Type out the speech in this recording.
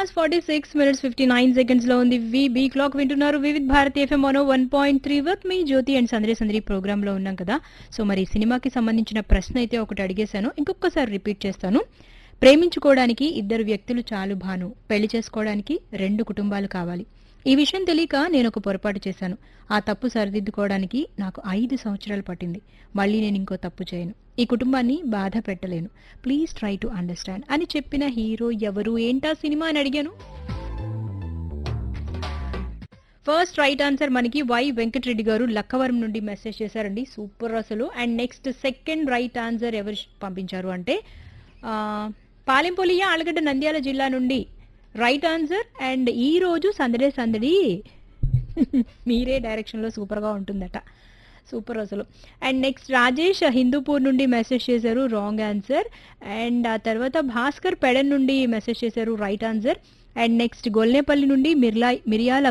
hours forty six minutes fifty nine seconds లో ఉంది V B clock వింటున్నారు Vividh Bharati FM మనో వన్ పాయింట్ త్రీ వర్క్ మీ జ్యోతి అండ్ సందరి సందరి ప్రోగ్రామ్ లో ఉన్నాం కదా సో మరి సినిమాకి సంబంధించిన ప్రశ్న అయితే ఒకటి అడిగేశాను ఇంకొకసారి రిపీట్ చేస్తాను ప్రేమించుకోవడానికి ఇద్దరు వ్యక్తులు చాలు భాను పెళ్లి చేసుకోవడానికి రెండు కుటుంబాలు కావాలి ఈ విషయం తెలియక నేను ఒక పొరపాటు చేశాను ఆ తప్పు సరిదిద్దుకోవడానికి నాకు ఐదు సంవత్సరాలు పట్టింది మళ్ళీ నేను ఇంకో తప్పు చేయను ఈ కుటుంబాన్ని బాధ పెట్టలేను ప్లీజ్ ట్రై టు అండర్స్టాండ్ అని చెప్పిన హీరో ఎవరు ఏంటా సినిమా అని అడిగాను ఫస్ట్ రైట్ ఆన్సర్ మనకి వై వెంకటరెడ్డి గారు లక్కవరం నుండి మెసేజ్ చేశారండి సూపర్ అసలు and next second right answer ఎవరు పంపించారు అంటే ఆ, పాలెంపొలియ ఆలగడ్డ నంద్యాల జిల్లా నుండి రైట్ ఆన్సర్ అండ్ ఈ రోజు సందడే సందడి మీరే డైరెక్షన్లో సూపర్గా ఉంటుందట సూపర్ అసలు అండ్ నెక్స్ట్ రాజేష్ హిందూపూర్ నుండి మెసేజ్ చేశారు రాంగ్ ఆన్సర్ అండ్ ఆ తర్వాత భాస్కర్ పెడన్ నుండి మెసేజ్ చేశారు right answer and next Golnepalli నుండి మిర్లా మిరియాల